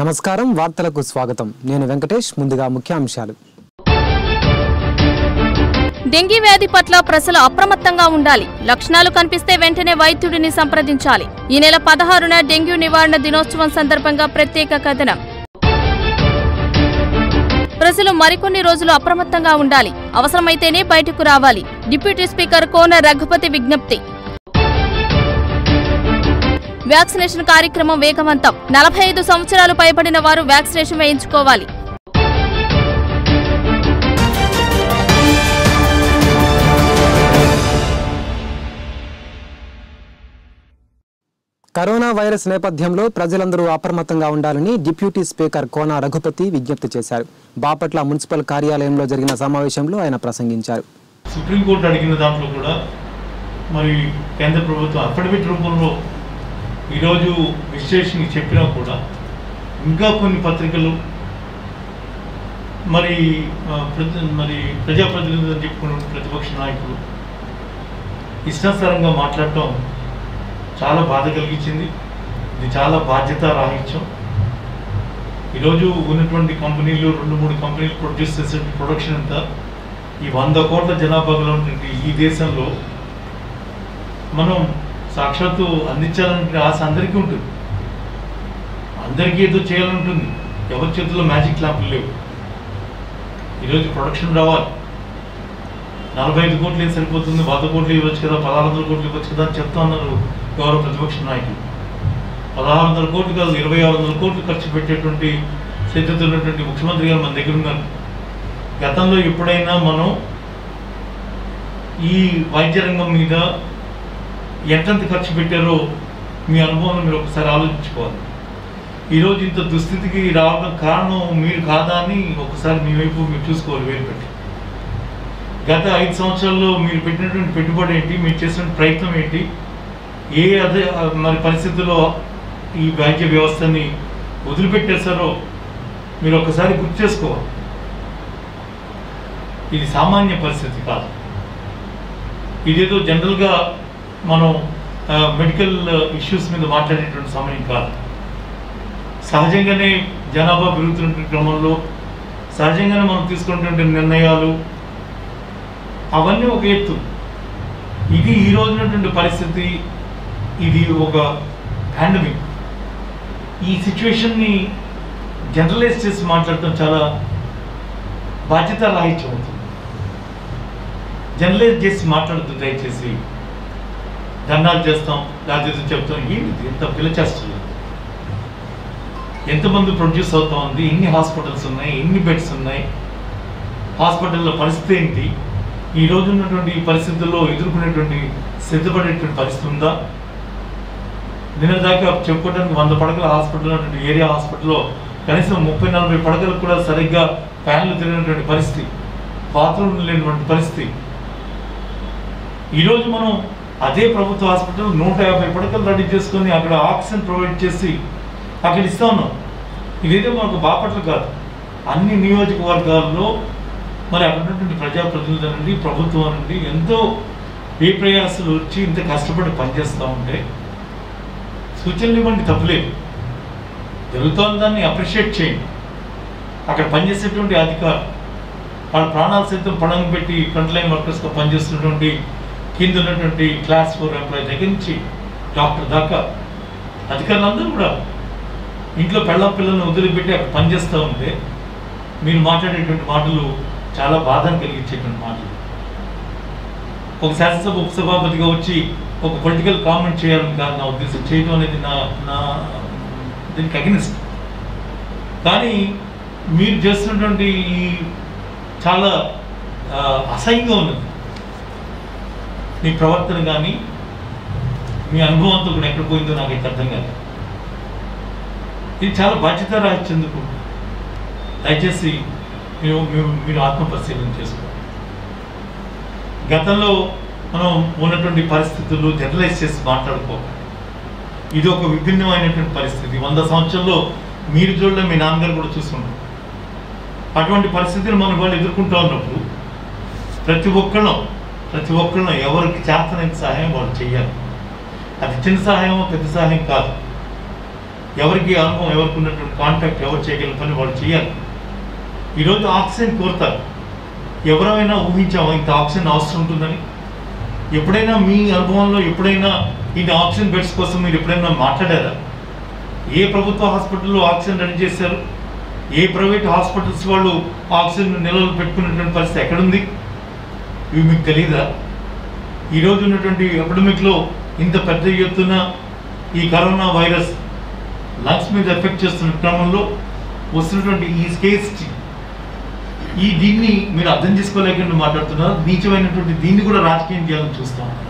నమస్కారం వార్తలకు స్వాగతం నేను వెంకటేష్ ముందుగా ముఖ్యాంశాలు డెంగీ వ్యాధి పట్ల ప్రజలు అప్రమత్తంగా ఉండాలి లక్షణాలు కనిపిస్తే వెంటనే వైద్యుడిని సంప్రదించాలి ఈ నెల పదహారున డెంగ్యూ నివారణ దినోత్సవం సందర్భంగా ప్రత్యేక కథనం ప్రజలు మరికొన్ని రోజులు అప్రమత్తంగా ఉండాలి అవసరమైతేనే బయటకు రావాలి డిప్యూటీ స్పీకర్ కోన రఘుపతి విజ్ఞప్తి వ్యాక్సినేషన్ కార్యక్రమం వేగవంతం నలభై ఐదు సంవత్సరాలు పైబడిన వారు వ్యాక్సినేషన్ వేయించుకోవాలి కరోనా వైరస్ నేపథ్యంలో ప్రజలందరూ అప్రమత్తంగా ఉండాలని డిప్యూటీ స్పీకర్ కోన రఘుపతి విజ్ఞప్తి చేశారు బాపట్ల మున్సిపల్ కార్యాలయంలో జరిగిన సమావేశంలో ఆయన ప్రసంగించారు సుప్రీంకోర్టు అడిగిన దాంట్లో కూడా మరి కేంద్ర ప్రభుత్వం అఫిడవిట్ రూపంలో ఈరోజు విశ్లేషణ చెప్పినా కూడా ఇంకా కొన్ని పత్రికలు మరి ఆ, ప్రతి- మరి ప్రజాప్రతినిధులు అని చెప్పుకున్న ప్రతిపక్ష నాయకులు ఇష్టానుసారంగా మాట్లాడటం చాలా బాధ కలిగించింది ఇది చాలా బాధ్యత రాహిత్యం ఈరోజు ఉన్నటువంటి కంపెనీలు రెండు మూడు కంపెనీలు ప్రొడ్యూస్ చేసే ప్రొడక్షన్ అంతా ఈ వంద కోట్ల జనాభా గల ఉన్నటువంటి ఈ దేశంలో మనం సాక్షాత్తు అందించాలనే ఆశ అందరికీ ఉంటుంది అందరికీ ఏదో చేయాలని ఉంటుంది ఎవరి చేతుల్లో మ్యాజిక్ ల్యాంపులు లేవు ఈరోజు ప్రొడక్షన్ రావాలి నలభై ఐదు కోట్లు ఏం సరిపోతుంది వంద కోట్లు ఇవ్వచ్చు కదా పదహారు వందల కోట్లు ఇవ్వచ్చు కదా అని చెప్తా ఉన్నారు గౌరవ ప్రతిపక్ష నాయకులు పదహారు వందల కోట్లు కాదు ఇరవై ఆరు వందల కోట్లు ఖర్చు పెట్టేటువంటి సిద్ధత ఉన్నటువంటి ముఖ్యమంత్రి గారు మన దగ్గర ఉన్నారు గతంలో ఎప్పుడైనా మనం ఈ వైద్య రంగం మీద ఎంతెంత ఖర్చు పెట్టారో మీ అనుభవం మీరు ఒకసారి ఆలోచించుకోవాలి ఈరోజు ఇంత దుస్థితికి రావడం కారణం మీరు కాదా అని ఒకసారి మీ వైపు మీరు చూసుకోవాలి వేలు పెట్టి గత ఐదు సంవత్సరాల్లో మీరు పెట్టినటువంటి పెట్టుబడి ఏంటి మీరు చేసిన ప్రయత్నం ఏంటి ఏ అదే మరి పరిస్థితుల్లో ఈ వైద్య వ్యవస్థని వదిలిపెట్టేశారో మీరు ఒకసారి గుర్తు చేసుకోవాలి ఇది సామాన్య పరిస్థితి కాదు ఇదేదో జనరల్గా మనం మెడికల్ ఇష్యూస్ మీద మాట్లాడేటువంటి సమయం కాదు సహజంగానే జనాభా పెరుగుతున్న క్రమంలో సహజంగానే మనం తీసుకున్నటువంటి నిర్ణయాలు అవన్నీ ఒక ఎత్తు ఇది ఈ రోజునటువంటి పరిస్థితి ఇది ఒక పాండమిక్ ఈ సిచ్యువేషన్ని జనరలైజ్ చేసి మాట్లాడటం చాలా బాధ్యత రాహిత్యం అవుతుంది జనరలైజ్ చేసి మాట్లాడుతూ దయచేసి ధర్నాలు చేస్తాం లేకపోతే చెప్తాం ఏంటి ఎంత పిల్లచేస్తుంది ఎంతమంది ప్రొడ్యూస్ అవుతా ఉంది ఎన్ని హాస్పిటల్స్ ఉన్నాయి ఎన్ని బెడ్స్ ఉన్నాయి హాస్పిటల్లో పరిస్థితి ఏంటి ఈ రోజు ఉన్నటువంటి ఈ పరిస్థితుల్లో ఎదుర్కొనేటువంటి సిద్ధపడేటువంటి పరిస్థితి ఉందా నిన్న దాకా చెప్పుకోవడానికి వంద పడకల హాస్పిటల్ ఉన్నటువంటి ఏరియా హాస్పిటల్లో కనీసం ముప్పై నలభై పడకలకు కూడా సరిగ్గా ఫ్యాన్లు తిరిగినటువంటి పరిస్థితి బాత్రూమ్ లేనటువంటి పరిస్థితి ఈరోజు మనం అదే ప్రభుత్వ హాస్పిటల్ నూట యాభై పడకలు రెడీ చేసుకొని అక్కడ ఆక్సిజన్ ప్రొవైడ్ చేసి అక్కడ ఇస్తా ఉన్నాం ఇదేదో మనకు బాపట్ల కాదు అన్ని నియోజకవర్గాల్లో మరి అక్కడ ఉన్నటువంటి ప్రజాప్రతినిధుల నుండి ప్రభుత్వం నుండి ఎంతో ఏ ప్రయాసాలు వచ్చి ఇంత కష్టపడి పనిచేస్తూ ఉంటే సూచనలు ఇవ్వండి తప్పులేదు జరుగుతోన్న దాన్ని అప్రిషియేట్ చేయండి అక్కడ పనిచేసేటువంటి అధికారులు వాళ్ళ ప్రాణాలు సైతం పణం పెట్టి ఫ్రంట్ లైన్ వర్కర్స్గా పనిచేస్తున్నటువంటి కింద ఉన్నటువంటి క్లాస్ ఫోర్ ఎంప్లాయీ దగ్గర నుంచి డాక్టర్ దాకా అధికారులందరూ కూడా ఇంట్లో పెళ్ళ పిల్లల్ని వదిలిపెట్టి అక్కడ పనిచేస్తూ ఉంటే మీరు మాట్లాడేటువంటి మాటలు చాలా బాధను కలిగించేటువంటి మాటలు ఒక శాసనసభ ఉపసభాపతిగా వచ్చి ఒక పొలిటికల్ కామెంట్ చేయాలని కాదు నా ఉద్దేశం చేయడం అనేది నా నా దీనికి అగెనిస్ట్ కానీ మీరు చేస్తున్నటువంటి ఈ చాలా ఆ, అసహ్యంగా ఉన్నది మీ ప్రవర్తన కానీ మీ అనుభవంతో కూడా ఎక్కడ పోయిందో నాకు అయితే అర్థం కాదు ఇది చాలా బాధ్యత రాయించేందుకు దయచేసి మీరు మీరు- మీరు ఆత్మపరిశీలన చేసుకోవాలి గతంలో మనం ఉన్నటువంటి పరిస్థితులు జనరలైజ్ చేసి మాట్లాడుకోవాలి ఇది ఒక విభిన్నమైనటువంటి పరిస్థితి వంద సంవత్సరాల్లో మీరు చూడలే మీ నాన్నగారు కూడా చూసుకుంటారు అటువంటి పరిస్థితిని మనం వాళ్ళు ఎదుర్కొంటూ ఉన్నప్పుడు ప్రతి ఒక్కళ్ళం ప్రతి ఒక్కళ్ళం ఎవరికి చేతనైన సహాయం వాళ్ళు చేయాలి అది చిన్న సహాయం పెద్ద సహాయం కాదు ఎవరికి అనుభవం ఎవరికి ఉన్నటువంటి కాంటాక్ట్ ఎవరు చేయగలిగిన పని వాళ్ళు చేయాలి ఈరోజు ఆక్సిజన్ కోరుతారు ఎవరైనా ఊహించామా ఇంత ఆక్సిజన్ అవసరం ఉంటుందని ఎప్పుడైనా మీ అనుభవంలో ఎప్పుడైనా ఇన్ని ఆక్సిజన్ బెడ్స్ కోసం మీరు ఎప్పుడైనా మాట్లాడారా ఏ ప్రభుత్వ హాస్పిటల్లో ఆక్సిజన్ రెడీ చేశారు ఏ ప్రైవేట్ హాస్పిటల్స్ వాళ్ళు ఆక్సిజన్ నిల్వలు పెట్టుకున్నటువంటి పరిస్థితి ఎక్కడుంది ఇవి మీకు తెలియదా ఈరోజు ఉన్నటువంటి ఎపిడమిక్లో ఇంత పెద్ద ఎత్తున ఈ కరోనా వైరస్ లంగ్స్ మీద ఎఫెక్ట్ చేస్తున్న క్రమంలో వస్తున్నటువంటి ఈ స్కేస్టీ ఈ దీన్ని మీరు అర్థం చేసుకోలేకుండా మాట్లాడుతున్నారు నీచమైనటువంటి దీన్ని కూడా రాజకీయం చేయాలని చూస్తూ ఉన్నారు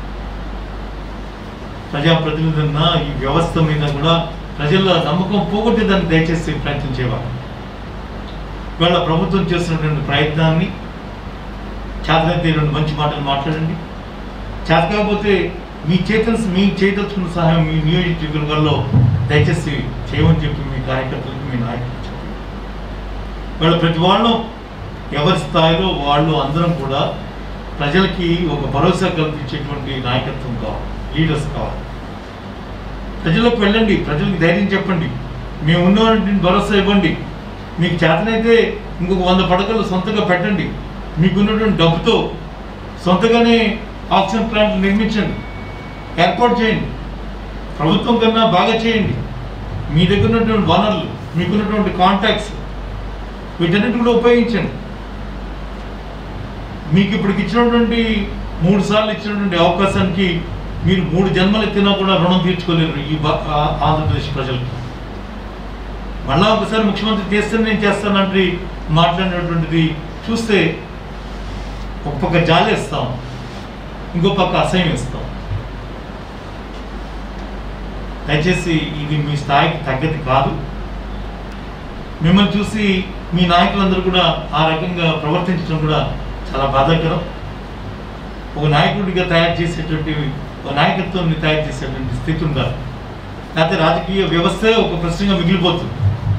ప్రజాప్రతినిధులన్న ఈ వ్యవస్థ మీద కూడా ప్రజల నమ్మకం పోగొట్టే దాన్ని దయచేసి ప్రయత్నం చేయాలి ఇవాళ ప్రభుత్వం చేస్తున్నటువంటి ప్రయత్నాన్ని చేతనైతే రెండు మంచి మాటలు మాట్లాడండి చేత కాకపోతే మీ చేతన మీ చేయదలుచుకున్న సహాయం మీ నియోజకవర్గంలో దయచేసి చేయమని చెప్పి మీ కార్యకర్తలకు మీ నాయకులకు చెప్పి వాళ్ళ ప్రతి వాళ్ళు ఎవరి స్థాయిలో వాళ్ళు అందరం కూడా ప్రజలకి ఒక భరోసా కల్పించేటువంటి నాయకత్వం కావాలి లీడర్స్ కావాలి ప్రజలకు వెళ్ళండి ప్రజలకు ధైర్యం చెప్పండి మేము ఉన్నటువంటి భరోసా ఇవ్వండి మీకు చేతనైతే ఇంకొక వంద పడకలు సొంతంగా పెట్టండి మీకున్నటువంటి డబ్బుతో సొంతగానే ఆక్సిజన్ ప్లాంట్లు నిర్మించండి ఏర్పాటు చేయండి ప్రభుత్వం కన్నా బాగా చేయండి మీ దగ్గర ఉన్నటువంటి వనరులు మీకున్నటువంటి కాంటాక్ట్స్ వీటన్నిటి కూడా ఉపయోగించండి మీకు ఇప్పటికి ఇచ్చినటువంటి మూడు సార్లు ఇచ్చినటువంటి అవకాశానికి మీరు మూడు జన్మలు ఎత్తినా కూడా రుణం తీర్చుకోలేరు ఈ బా- ఆ- ఆంధ్రప్రదేశ్ ప్రజలకు మళ్ళా ఒకసారి ముఖ్యమంత్రి చేస్తే నేను చేస్తానంటే మాట్లాడినటువంటిది చూస్తే ఒక పక్క జాలేస్తాం ఇంకో పక్క అసహ్యం ఇస్తాం దయచేసి ఇది మీ స్థాయికి తగ్గది కాదు మిమ్మల్ని చూసి మీ నాయకులందరూ కూడా ఆ రకంగా ప్రవర్తించడం కూడా చాలా బాధాకరం ఒక నాయకుడిగా తయారు చేసేటువంటి ఒక నాయకత్వాన్ని తయారు చేసేటువంటి స్థితి ఉండాలి లేకపోతే రాజకీయ వ్యవస్థే ఒక ప్రశ్నగా మిగిలిపోతుంది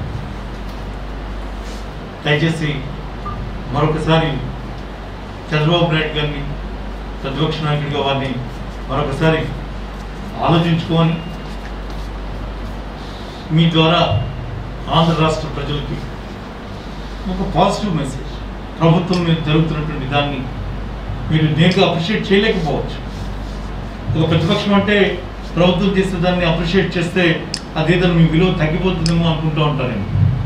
దయచేసి మరొకసారి చంద్రబాబు నాయుడు గారిని ప్రతిపక్ష నాయకుడిగా వారిని మరొకసారి ఆలోచించుకొని మీ ద్వారా ఆంధ్ర రాష్ట్ర ప్రజలకి ఒక పాజిటివ్ మెసేజ్ ప్రభుత్వం మీద జరుగుతున్నటువంటి దాన్ని మీరు నేరుగా అప్రిషియేట్ చేయలేకపోవచ్చు ఒక ప్రతిపక్షం అంటే ప్రభుత్వం చేసే దాన్ని అప్రిషియేట్ చేస్తే అదేదో మీ విలువ తగ్గిపోతుందేమో అనుకుంటూ ఉంటారండి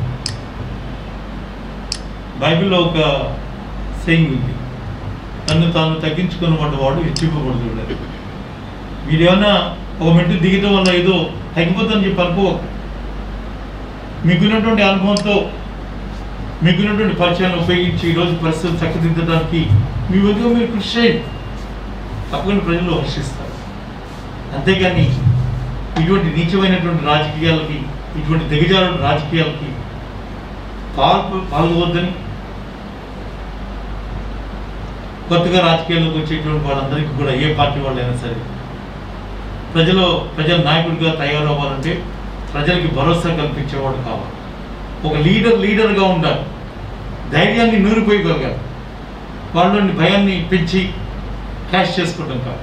బైబిల్లో ఒక సెయింగ్ ఉంది తను తాను తగ్గించుకున్న వాడు వాడు హెచ్చింపబడుతున్నాడు మీరేమన్నా ఒక మెట్టు దిగటం వల్ల ఏదో తగ్గిపోతుందని చెప్పి అనుకోవద్దు మీకున్నటువంటి అనుభవంతో మీకున్నటువంటి పరిచయాన్ని ఉపయోగించి ఈరోజు పరిస్థితులు చక్కదిద్దడానికి మీ వద్ద మీరు కృషి చేయండి తప్పకుండా ప్రజలు హర్షిస్తారు అంతేగాని ఇటువంటి నీచమైనటువంటి రాజకీయాలకి ఇటువంటి దిగజారుడు రాజకీయాలకి పాల్గొ పాల్గొవద్దని కొత్తగా రాజకీయాల్లోకి వచ్చేటువంటి వాళ్ళందరికీ కూడా ఏ పార్టీ వాళ్ళైనా సరే ప్రజలు ప్రజల నాయకుడిగా తయారవ్వాలంటే ప్రజలకి భరోసా కల్పించేవాడు కావాలి ఒక లీడర్ లీడర్గా ఉండాలి ధైర్యాన్ని నూరిపోయగలగాలి వాళ్ళని భయాన్ని పెంచి క్యాష్ చేసుకోవడం కాదు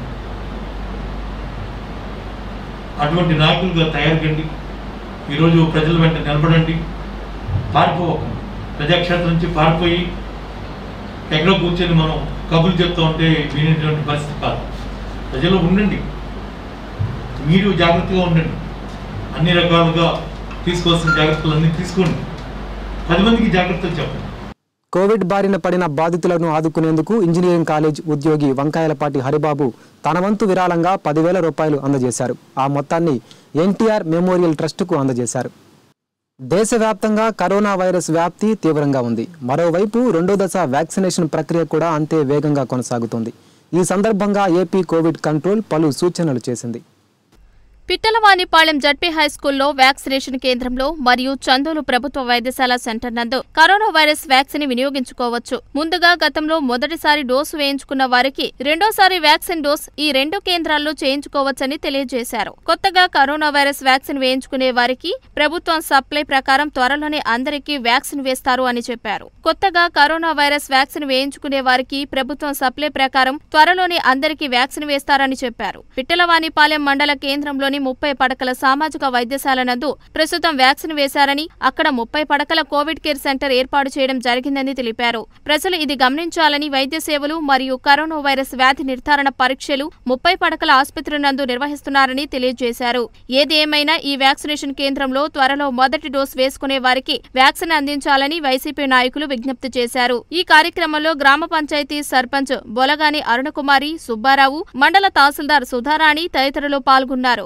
అటువంటి నాయకులుగా తయారుకండి ఈరోజు ప్రజల వెంట నిలబడండి పారిపోవకండి ప్రజాక్షేత్రం నుంచి పారిపోయి ఎక్కడో కూర్చొని మనం కబుర్లు చెప్తూ ఉంటే వినేటువంటి పరిస్థితి కాదు ప్రజలు ఉండండి మీరు జాగ్రత్తగా ఉండండి అన్ని రకాలుగా తీసుకోవాల్సిన జాగ్రత్తలు అన్నీ తీసుకోండి పది మందికి జాగ్రత్తలు చెప్పండి కోవిడ్ బారిన పడిన బాధితులను ఆదుకునేందుకు ఇంజనీరింగ్ కాలేజ్ ఉద్యోగి వంకాయలపాటి హరిబాబు తన వంతు విరాళంగా పదివేల రూపాయలు అందజేశారు ఆ మొత్తాన్ని ఎన్టీఆర్ మెమోరియల్ ట్రస్టుకు అందజేశారు దేశవ్యాప్తంగా కరోనా వైరస్ వ్యాప్తి తీవ్రంగా ఉంది మరోవైపు రెండో దశ వ్యాక్సినేషన్ ప్రక్రియ కూడా అంతే వేగంగా కొనసాగుతోంది ఈ సందర్భంగా ఏపీ కోవిడ్ కంట్రోల్ పలు సూచనలు చేసింది పిట్టలవానిపాలెం జడ్పీ హైస్కూల్లో వ్యాక్సినేషన్ కేంద్రంలో మరియు చందోలు ప్రభుత్వ వైద్యశాల సెంటర్ నందు కరోనా వైరస్ వ్యాక్సిన్ వినియోగించుకోవచ్చు ముందుగా గతంలో మొదటిసారి డోసు వేయించుకున్న వారికి రెండోసారి వ్యాక్సిన్ డోస్ ఈ రెండు కేంద్రాల్లో చేయించుకోవచ్చని తెలియజేశారు కొత్తగా కరోనా వైరస్ వ్యాక్సిన్ వేయించుకునే వారికి ప్రభుత్వం సప్లై ప్రకారం త్వరలోనే అందరికీ వ్యాక్సిన్ వేస్తారు అని చెప్పారు కొత్తగా కరోనా వైరస్ వ్యాక్సిన్ వేయించుకునే వారికి ప్రభుత్వం సప్లై ప్రకారం త్వరలోనే అందరికీ వ్యాక్సిన్ వేస్తారని చెప్పారు పిట్టలవానిపాలెం మండల కేంద్రంలోని ముప్పై పడకల సామాజిక వైద్యశాల నందు ప్రస్తుతం వ్యాక్సిన్ వేశారని అక్కడ ముప్పై పడకల కోవిడ్ కేర్ సెంటర్ ఏర్పాటు చేయడం జరిగిందని తెలిపారు ప్రజలు ఇది గమనించాలని వైద్య సేవలు మరియు కరోనా వైరస్ వ్యాధి నిర్ధారణ పరీక్షలు ముప్పై పడకల ఆసుపత్రి నందు నిర్వహిస్తున్నారని తెలియజేశారు ఏది ఏమైనా ఈ వ్యాక్సినేషన్ కేంద్రంలో త్వరలో మొదటి డోస్ వేసుకునే వారికి వ్యాక్సిన్ అందించాలని వైసీపీ నాయకులు విజ్ఞప్తి చేశారు ఈ కార్యక్రమంలో గ్రామ పంచాయతీ సర్పంచ్ బొలగాని అరుణకుమారి సుబ్బారావు మండల తహసీల్దార్ సుధారాణి తదితరులు పాల్గొన్నారు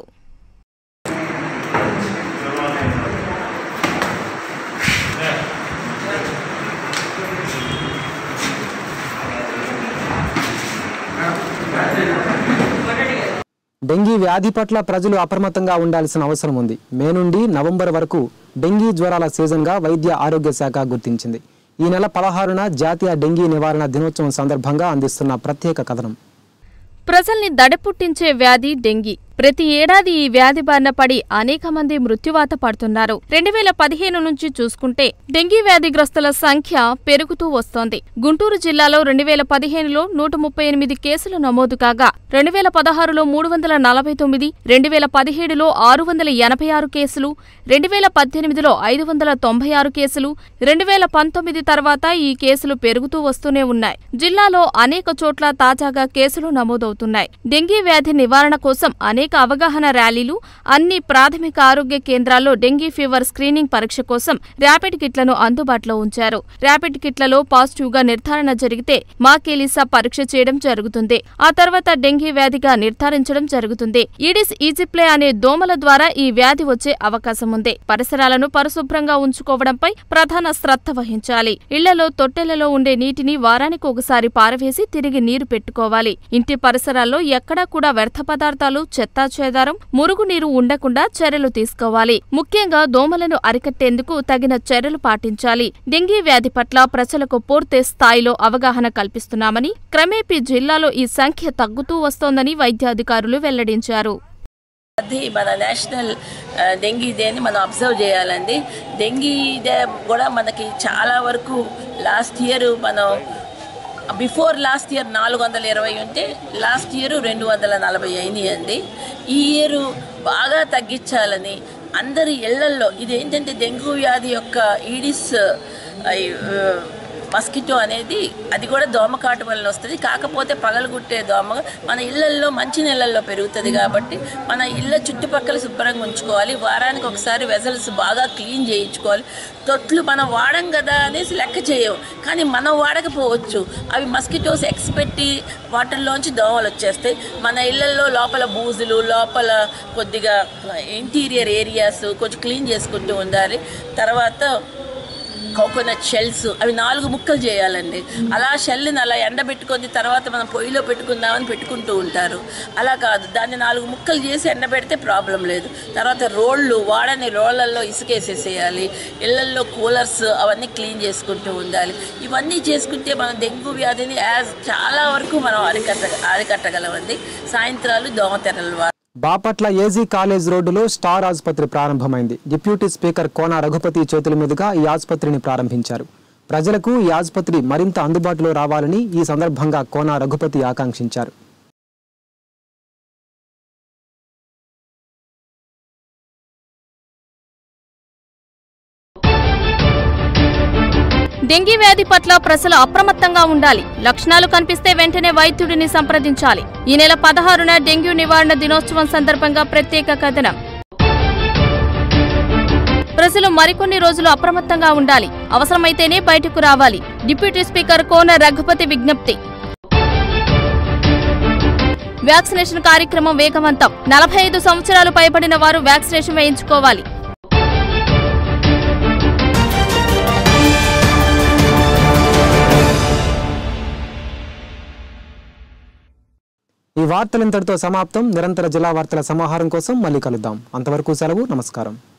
డెంగీ వ్యాధి పట్ల ప్రజలు అప్రమత్తంగా ఉండాల్సిన అవసరం ఉంది మే నుండి నవంబర్ వరకు డెంగీ జ్వరాల సీజన్గా వైద్య ఆరోగ్య శాఖ గుర్తించింది ఈ నెల పదహారున జాతీయ డెంగీ నివారణ దినోత్సవం సందర్భంగా అందిస్తున్న ప్రత్యేక కథనం ప్రజల్ని దడపుట్టించే వ్యాధి డెంగీ ప్రతి ఏడాది ఈ వ్యాధి బారిన పడి అనేక మంది మృత్యువాత పడుతున్నారు రెండు వేల పదిహేను నుంచి చూసుకుంటే డెంగీ వ్యాధిగ్రస్తుల సంఖ్య పెరుగుతూ వస్తోంది గుంటూరు జిల్లాలో రెండు వేల పదిహేనులో నూట ముప్పై ఎనిమిది కేసులు నమోదు కాగా రెండు వేల పదహారులో మూడు వందల నలభై తొమ్మిది రెండు వేల పదిహేడులో ఆరు వందల ఎనభై ఆరు కేసులు రెండు వేల పద్దెనిమిదిలో ఐదు వందల తొంభై ఆరు కేసులు రెండు వేల పంతొమ్మిది తర్వాత ఈ కేసులు పెరుగుతూ వస్తూనే ఉన్నాయి జిల్లాలో అనేక చోట్ల తాజాగా కేసులు నమోదవుతున్నాయి డెంగీ వ్యాధి నివారణ కోసం అనేక అవగాహన ర్యాలీలు అన్ని ప్రాథమిక ఆరోగ్య కేంద్రాల్లో డెంగీ ఫీవర్ స్క్రీనింగ్ పరీక్ష కోసం ర్యాపిడ్ కిట్లను అందుబాటులో ఉంచారు ర్యాపిడ్ కిట్లలో పాజిటివ్ గా నిర్ధారణ జరిగితే మాకేలిసా పరీక్ష చేయడం జరుగుతుంది ఆ తర్వాత డెంగీ వ్యాధిగా నిర్ధారించడం జరుగుతుంది ఈడిస్ ఈజిప్లే అనే దోమల ద్వారా ఈ వ్యాధి వచ్చే అవకాశం ఉంది పరిసరాలను పరిశుభ్రంగా ఉంచుకోవడంపై ప్రధాన శ్రద్ధ వహించాలి ఇళ్లలో తొట్టెలలో ఉండే నీటిని వారానికి ఒకసారి పారవేసి తిరిగి నీరు పెట్టుకోవాలి ఇంటి పరిసరాల్లో ఎక్కడా కూడా వ్యర్థ పదార్థాలు చెత్తా చెదారం మురుగునీరు ఉండకుండా చర్యలు తీసుకోవాలి ముఖ్యంగా దోమలను అరికట్టేందుకు తగిన చర్యలు పాటించాలి డెంగీ వ్యాధి పట్ల ప్రజలకు పూర్తి స్థాయిలో అవగాహన కల్పిస్తున్నామని క్రమేపీ జిల్లాలో ఈ సంఖ్య తగ్గుతూ వస్తోందని వైద్యాధికారులు వెల్లడించారు అది మన నేషనల్ ఆ, డెంగీ డే అని మనం అబ్జర్వ్ చేయాలండి డెంగీ డే కూడా మనకి చాలా వరకు లాస్ట్ ఇయర్ మనం బిఫోర్ లాస్ట్ ఇయర్ నాలుగు వందల ఇరవై ఉంటే లాస్ట్ ఇయర్ రెండు వందల నలభై అయినాయి అండి ఈ ఇయర్ బాగా తగ్గించాలని అందరి ఇళ్లల్లో ఇది ఏంటంటే డెంగ్యూ వ్యాధి యొక్క ఈడిస్ ఆ, మస్కిటో అనేది అది కూడా దోమకాటు వల్ల వస్తుంది కాకపోతే పగలగొట్టే దోమ మన ఇళ్లల్లో మంచి నెలల్లో పెరుగుతుంది కాబట్టి మన ఇళ్ళ చుట్టుపక్కల శుభ్రంగా ఉంచుకోవాలి వారానికి ఒకసారి వెజల్స్ బాగా క్లీన్ చేయించుకోవాలి తొట్లు మనం వాడం కదా అనేసి లెక్క చేయవు కానీ మనం వాడకపోవచ్చు అవి మస్కిటోస్ ఎక్స్ పెట్టి వాటిల్లోంచి దోమలు వచ్చేస్తాయి మన ఇళ్లల్లో లోపల బూజులు లోపల కొద్దిగా ఇంటీరియర్ ఏరియాస్ కొంచెం క్లీన్ చేసుకుంటూ ఉండాలి తర్వాత కోకోనట్ షెల్స్ అవి నాలుగు ముక్కలు చేయాలండి అలా షెల్ని అలా ఎండబెట్టుకొని తర్వాత మనం పొయ్యిలో పెట్టుకుందామని పెట్టుకుంటూ ఉంటారు అలా కాదు దాన్ని నాలుగు ముక్కలు చేసి ఎండబెడితే ప్రాబ్లం లేదు తర్వాత రోళ్ళు వాడని రోళ్ళల్లో ఇసుకేసేసేయాలి ఇళ్లల్లో కూలర్స్ అవన్నీ క్లీన్ చేసుకుంటూ ఉండాలి ఇవన్నీ చేసుకుంటే మనం డెంగ్యూ వ్యాధిని యాజ్ చాలా వరకు మనం అరికట్ట అరికట్టగలమండి సాయంత్రాలు దోమతెరల వా బాపట్ల ఏజీ కాలేజ్ రోడ్డులో స్టార్ ఆసుపత్రి ప్రారంభమైంది డిప్యూటీ స్పీకర్ కోన రఘుపతి చేతుల మీదుగా ఈ ఆసుపత్రిని ప్రారంభించారు ప్రజలకు ఈ ఆసుపత్రి మరింత అందుబాటులో రావాలని ఈ సందర్భంగా కోన రఘుపతి ఆకాంక్షించారు డెంగీ వ్యాధి పట్ల ప్రజలు అప్రమత్తంగా ఉండాలి లక్షణాలు కనిపిస్తే వెంటనే వైద్యుడిని సంప్రదించాలి ఈ నెల పదహారున డెంగ్యూ నివారణ దినోత్సవం సందర్భంగా ప్రత్యేక కథనం ప్రజలు మరికొన్ని రోజులు అప్రమత్తంగా ఉండాలి అవసరమైతేనే బయటకు రావాలి డిప్యూటీ స్పీకర్ కోన రఘుపతి విజ్ఞప్తి వ్యాక్సినేషన్ కార్యక్రమం వేగవంతం నలభై ఐదు సంవత్సరాలు పైబడిన వారు వ్యాక్సినేషన్ వేయించుకోవాలి ఈ వార్తలు ఇంతటితో సమాప్తం నిరంతర జిల్లా వార్తల సమాహారం కోసం మళ్ళీ కలుద్దాం అంతవరకు సెలవు నమస్కారం